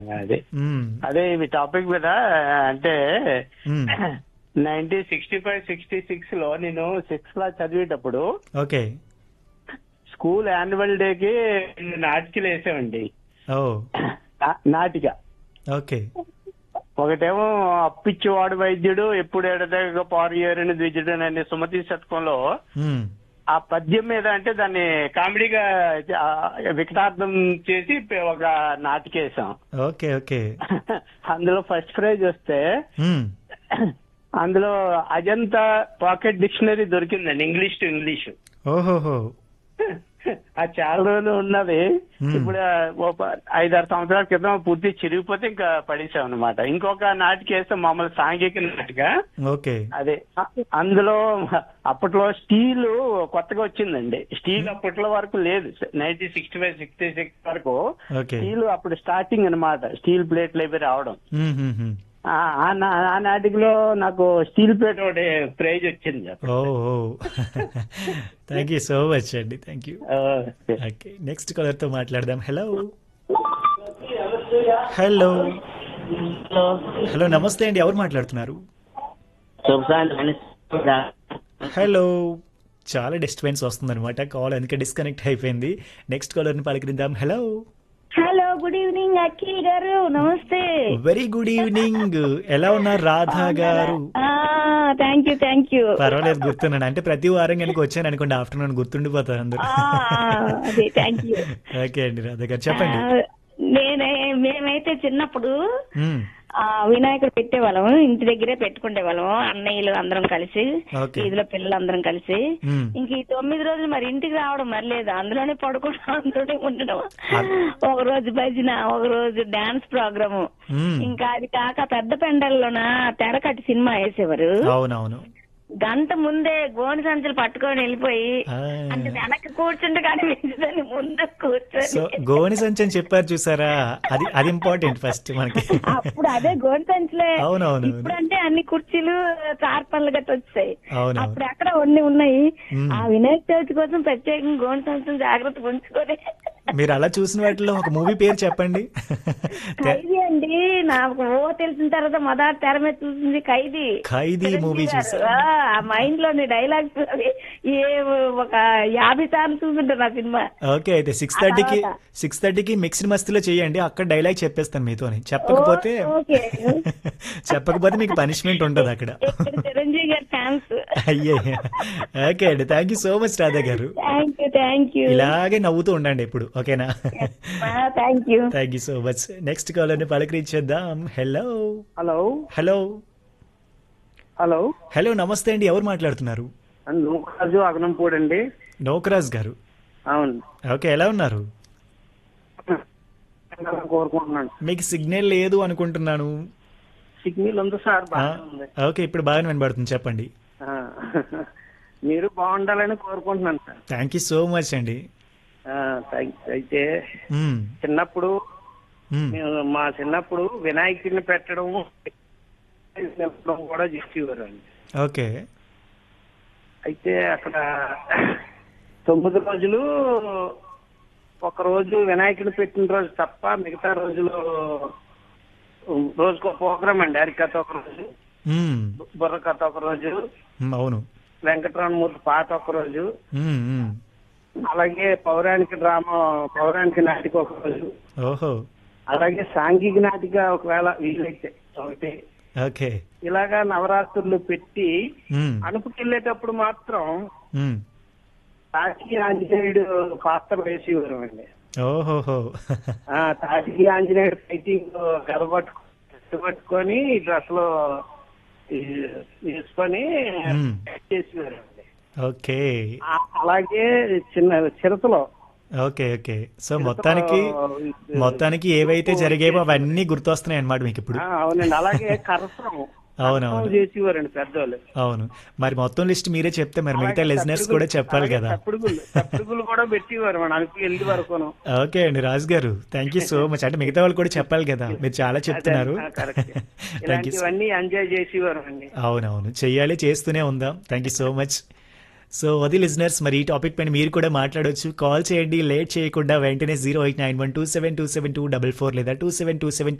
అదే మ్మ్. అదే ఇవి టాపిక్ మీద అంటే మ్మ్. Nineteen sixty five sixty six లో నేను సిక్స్త్ క్లాస్ చదివేటప్పుడు ఓకే స్కూల్ యాన్యువల్ డే కి నాటికలు వేసామండి ఓ నా- నాటిక ఓకే ఒకటేమో అప్పిచ్చేవాడు వైద్యుడు ఎప్పుడు ఎడదగ పారియరని ద్విజుడు అనే సుమతి శతకంలో మ్మ్. ఆ పద్యం మీద అంటే దాన్ని కామెడీగా ఆ, వికటార్థం చేసి ఒక నాటికేసాం ఓకే ఓకే అందులో ఫస్ట్ ప్రైజ్ వస్తే మ్మ్. అందులో అజంతా పాకెట్ డిక్షనరీ దొరికిందండి ఇంగ్లీష్ టు ఇంగ్లీష్ ఓహోహో ఆ చాలా రోజులు ఉన్నది Hmm. ఇప్పుడు ఆ, ఓ ప- ఐదారు సంవత్సరాల క్రితం పూర్తి చిరిగిపోతే ఇంకా పడేసాం అనమాట ఇంకొక నాటికేస్తే మామూలు సాంఘిక నాటిక ఓకే అదే అ- అందులో అప్పట్లో స్టీల్ కొత్తగా వచ్చిందండి స్టీల్ అప్పట్లో వరకు లేదు nineteen sixty five sixty six వరకు ఓకే స్టీల్ అప్పుడు స్టార్టింగ్ అన్నమాట స్టీల్ ప్లేట్లు అవి రావడం మ్మ్, మ్మ్, మ్మ్. ఆ ఆ నా- ఆ నాటికలో నాకు స్టీల్ ప్లేట్ ఒకటి ప్రైజ్ వచ్చింది ఓ ఓ థ్యాంక్ యూ సో మచ్ అండి థ్యాంక్ యూ ఆ, ఓకే నెక్స్ట్ కాలర్ తో మాట్లాడదాం హలో హలో హలో నమస్తే అండి ఎవరు మాట్లాడుతున్నారు హలో చాలా డిస్టర్బెన్స్ వస్తుందన్నమాట కాల్ అందుకే డిస్కనెక్ట్ అయిపోయింది నెక్స్ట్ కాలర్ ని పలకరిద్దాం hello hello good evening Akhil garu namaste very good evening ఎలా ఉన్నారు Radha garu thank you thank you పర్వాలేదు గుర్తున్నాను అంటే ప్రతి వారం కనుక వచ్చాను అనుకోండి ఆఫ్టర్నూన్ గుర్తుండిపోతారు అందరూ అదే థ్యాంక్ యూ ఓకే అండి రాధా గారు చెప్పండి నేనే మేమైతే చిన్నప్పుడు మ్మ్. ఆ వినాయకుడు పెట్టేవాళ్ళం ఇంటి దగ్గరే పెట్టుకునే వాళ్ళం అన్నయ్యలు అందరం కలిసి Okay. వీధిలో పిల్లలు అందరం కలిసి మ్మ్. ఇంక ఈ తొమ్మిది రోజులు మరి ఇంటికి రావడం మరి లేదు అందులోనే పడుకోవడం అందులోనే ఉండడం ఒక రోజు భజన ఒక రోజు డాన్స్ ప్రోగ్రాము మ్మ్. ఇంకా అది కాక పెద్ద పెండల్లోన తెరకట్టి సినిమా వేసేవారు అవునవును గంట ముందే గోని సంచులు పట్టుకొని వెళ్ళిపోయి ఆ. అంటే వెనక్కి కూర్చుంటే కనిపించదని ముందు కూర్చొని సో గోని సంచి అని చెప్పారు చూసారా అది అది ఇంపార్టెంట్ ఫస్ట్ మనకి అప్పుడు అదే గోని సంచులే అవునవును ఇప్పుడు అంటే అన్ని కుర్చీలు చార్పన్లు గట్ట వచ్చాయి అవునవును అప్పుడు ఎక్కడ అన్ని ఉన్నాయి మ్మ్. ఆ వినాయక చవితి కోసం ప్రత్యేకంగా గోని సంచులు జాగ్రత్త ఉంచుకొని మీరు అలా చూసిన వాటిలో ఒక మూవీ పేరు చెప్పండి ఖైదీ అండి నాకు ఓ తెలిసిన తర్వాత మొదటి తెర మీద చూసింది ఖైదీ ఖైదీ మూవీ చిరంజీవి గారు. చూసారు ఆ మైండ్ లోని డైలాగ్స్ అవి ఏ ఒక యాభై సార్లు చూసుంటారు ఆ సినిమా ఓకే అయితే సిక్స్ థర్టీకి తర్వాత? సిక్స్ థర్టీకి మిక్స్డ్ మస్తీలో చేయండి అక్కడ డైలాగ్ చెప్పేస్తాను మీతోని చెప్పకపోతే ఓకే చెప్పకపోతే మీకు పనిష్మెంట్ ఉంటుంది అక్కడ ఇక్కడ చిరంజీవి గారి ఫ్యాన్స్ అయ్యే ఓకే అండి thank you so much Radha garu thank you thank you ఇలాగే నవ్వుతూ ఉండండి ఇప్పుడు ఓకేనా thank you thank you so much next కాలర్ని పలకరించేద్దాం hello hello hello hello hello namaste అండి ఎవరు మాట్లాడుతున్నారు నూకరాజు అగనంపూడి అండి నోకరాజ్ గారు అవును ఓకే ఎలా ఉన్నారు కోరుకుంటున్నాను మీకు సిగ్నల్ లేదు అనుకుంటున్నాను సిగ్నల్ ఉంది సార్ ఆ, బాగా ఉంది ఓకే ఇప్పుడు బాగానే వినబడుతుంది చెప్పండి ఆ, మీరు బాగుండాలని కోరుకుంటున్నాను sir thank you so much అండి ఆ, థాంక్స్. అయితే మ్మ్, చిన్నప్పుడు మ్మ్. మేము మా చిన్నప్పుడు వినాయకుడిని పెట్టడం పెట్టడం కూడా చేసేవారు అండి ఓకే అయితే అక్కడ తొమ్మిది రోజులు ఒక రోజు వినాయకుడిని పెట్టిన రోజు తప్ప మిగతా రోజులు రోజుకో ప్రోగ్రామ్ అండి హరికథ ఒక రోజు మ్మ్, బుర్రకథ ఒక రోజు మ్మ్, అవును వెంకటరమణమూర్తి పాట ఒక రోజు మ్మ్, మ్మ్. అలాగే పౌరాణిక డ్రామా పౌరాణిక నాటిక ఒక రోజు ఓహో అలాగే సాంఘిక నాటిక ఒకవేళ వీలైతే ఒకటి ఓకే ఇలాగా నవరాత్రులు పెట్టి మ్మ్, అనుపుకెళ్ళేటప్పుడు మాత్రం మ్మ్. తాటికి ఆంజనేయుడు పాత్ర వేసేవారు అండి ఓహోహో ఆ తాటికి ఆంజనేయుడు ఫైటింగ్ గడబట్టు పట్టుకొని డ్రెస్ లో వేసుకొని మ్మ్. చేసేవారు అండి ఓకే ఆ- అలాగే చిన్న చిరతలో ఓకే ఓకే సో మొత్తానికి మొత్తానికి ఏవైతే జరిగేవో అవన్నీ గుర్తొస్తున్నాయి అన్నమాట మీకు ఇప్పుడు ఆ, అవునండి అలాగే కరసం అవునవును. కరసం చేసేవారండి పెద్దోళ్ళు అవును మరి మొత్తం లిస్ట్ మీరే చెప్తే మరి మిగతా అలాగే లిజనర్స్ తప్పుడుగులు- కూడా చెప్పాలి అలాగే కదా తప్పుడుగులు తప్పుడుగులు కూడా పెట్టేవారు మన అనుకు వెళ్ళి వరకును ఓకే అండి రాజు గారు థ్యాంక్ యూ సో మచ్ అంటే మిగతా వాళ్ళు కూడా చెప్పాలి కదా మీరు చాలా చెప్తున్నారు ఆ, కరెక్ట్. థ్యాంక్ యూ ఇలాంటివన్నీ ఎంజాయ్ చేసేవారు అండి అవునవును చెయ్యాలి చేస్తూనే ఉందాం thank you so much so అది లిజనర్స్ మరి ఈ టాపిక్ పైన మీరు కూడా మాట్లాడొచ్చు కాల్ చేయండి లేట్ చేయకుండా వెంటనే zero eight nine one two seven two seven two double four లేదా టూ సెవెన్ టూ సెవెన్